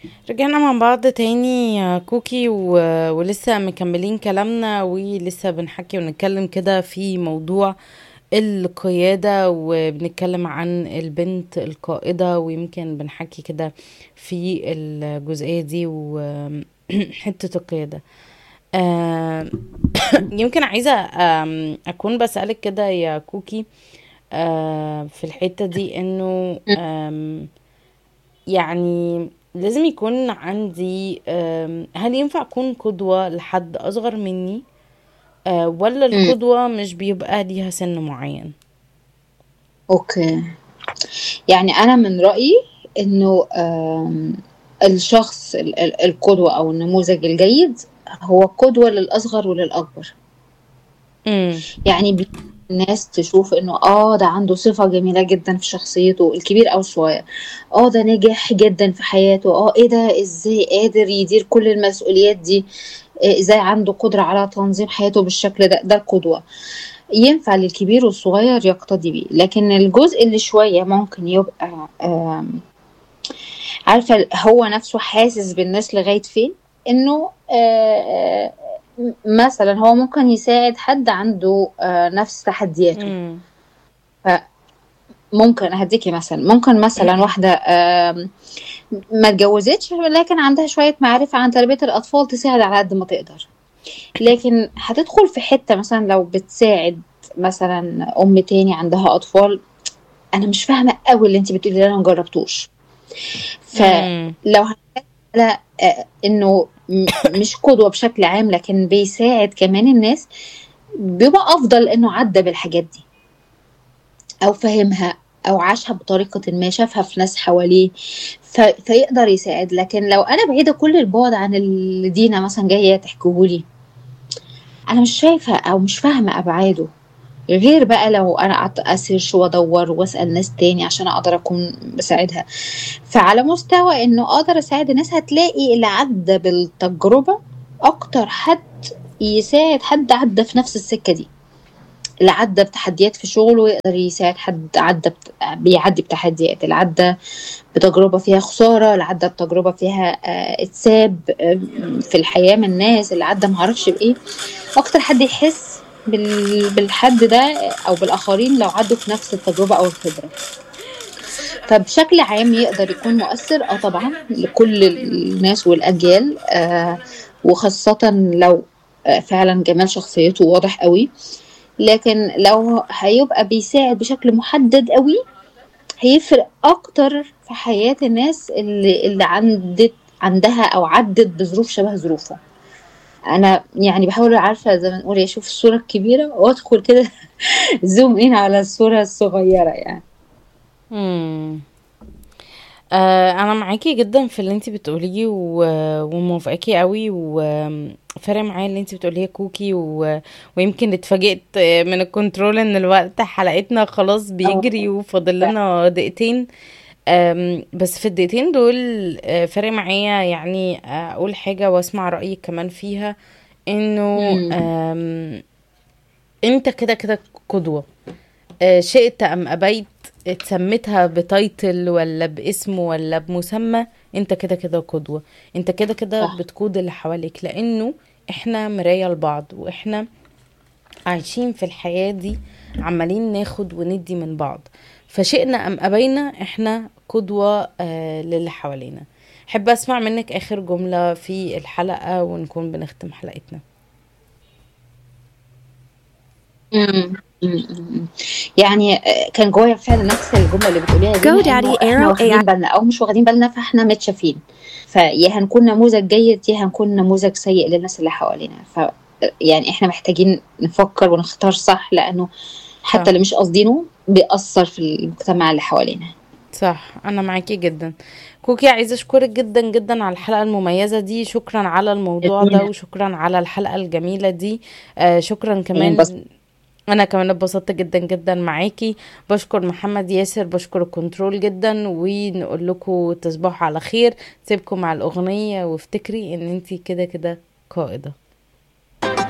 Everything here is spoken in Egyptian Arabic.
رجعنا مع بعض تاني يا كوكي و... ولسه مكملين كلامنا ولسه بنحكي ونتكلم كده في موضوع القيادة وبنتكلم عن البنت القائدة ويمكن بنحكي كده في الجزئية دي وحتة القيادة آم، يمكن عايزة آم، أكون بسألك كده يا كوكي آم، في الحتة دي إنه آم، يعني لازم يكون عندي آم، هل ينفع أكون قدوة لحد أصغر مني آه، ولا مم. القدوة مش بيبقى ليها سن معين اوكي يعني انا من رأيي انه آم، الشخص ال- ال- القدوة او النموذج الجيد هو قدوة للأصغر وللأكبر امم يعني بي- الناس تشوف انه اه ده عنده صفة جميلة جدا في شخصيته الكبير او الصغير اه ده ناجح جدا في حياته اه ايه ده ازاي قادر يدير كل المسؤوليات دي إيه ازاي عنده قدرة على تنظيم حياته بالشكل ده ده القدوة ينفع للكبير والصغير يقتدي بيه لكن الجزء اللي شوية ممكن يبقى آم، عارفة هو نفسه حاسس بالناس لغاية فين انه آه، آه، مثلا هو ممكن يساعد حد عنده آه، نفس تحدياته امم ممكن هديكي مثلا ممكن مثلا واحدة آم، ما اتجوزتش لكن عندها شوية معرفة عن تربية الأطفال تساعد على قد ما تقدر لكن هتدخل في حتة مثلا لو بتساعد مثلا أم تاني عندها أطفال أنا مش فاهمة قوي اللي انت بتقولي ده، أنا مجربتوش فلو امم هنتكلم على آه، إنه م- مش قدوة بشكل عام لكن بيساعد كمان الناس بيبقى أفضل إنه عدى بالحاجات دي او فهمها او عاشها بطريقة ما شافها في ناس حواليه ف... فيقدر يساعد لكن لو انا بعيدة كل البعد عن اللي دينا مثلا جاية تحكيهولي انا مش شايفة او مش فاهمة ابعاده غير بقى لو انا قعدت اسيرش وادور واسال ناس تاني عشان اقدر اكون بساعدها فعلى مستوى انه اقدر اساعد الناس هتلاقي اللي عدى بالتجربة اكتر حد يساعد حد عدى في نفس السكة دي اللي عدى بتحديات في شغله يقدر يساعد حد عدى بت... بيعدي بتحديات اللي عدى بتجربة فيها خسارة اللي عدى بتجربة فيها آه، اتساب آه، في الحياة من الناس اللي عدى معرفش بإيه أكتر حد يحس بال... بالحد ده أو بالآخرين لو عدوا في نفس التجربة أو الخبرة فبشكل عام يقدر يكون مؤثر اه طبعا لكل الناس والأجيال آه وخاصة لو آه، فعلا جمال شخصيته واضح قوي لكن لو هيبقى بيساعد بشكل محدد قوي هيفرق اكتر في حياة الناس اللي اللي عندت عندها او عدت بظروف شبه ظروفه انا يعني بحاول عارفه زي ما نقول اشوف الصوره الكبيره وادخل كده زوم ان على الصوره الصغيره يعني امم آه انا معاكي جدا في اللي انتي بتقوليه و- وموافقاكي قوي وفارق معايا اللي انتي بتقوليه يا كوكي و... ويمكن اتفاجئت من الكنترول ان الوقت حلقتنا خلاص بيجري وفاضل لنا دقيقتين أم، بس في الدقيقتين دول آه، فارق معايا يعني اقول حاجة واسمع رأيك كمان فيها انه مم. أم، انت كده كده قدوة آه، شئت ام ابيت اتسميتها بتايتل ولا باسم ولا بمسمى انت كده كده قدوة انت كده كده صح بتقود اللي حواليك لانه احنا مراية لبعض واحنا عايشين في الحياة دي عمالين ناخد وندي من بعض فشئنا ام ابينا احنا قدوة آه للي حوالينا حب اسمع منك اخر جملة في الحلقة ونكون بنختم حلقتنا مم. مم. مم. يعني آه، كان جوايا فعلا نفس الجمله اللي بتقوليها دي انه GoDaddy احنا Arrow واخدين AI بالنا او مش واخدين بالنا فاحنا متشافين فيا هنكون نموذج جيد يا هنكون نموذج سيء للناس اللي حوالينا ف يعني احنا محتاجين نفكر ونختار صح لانه حتى صح اللي مش قاصدينه بيأثر في المجتمع اللي حوالينا صح انا معاكي جدا كوكي عايزه اشكرك جدا جدا على الحلقه المميزه دي شكرا على الموضوع ده جميل وشكرا على الحلقه الجميله دي آه شكرا كمان بس انا كمان اتبسطت جدا جدا معاكي بشكر محمد ياسر بشكر الكنترول جدا ونقول لكم تصبحوا على خير سيبكم مع الاغنيه وافتكري ان انتي كده كده قائده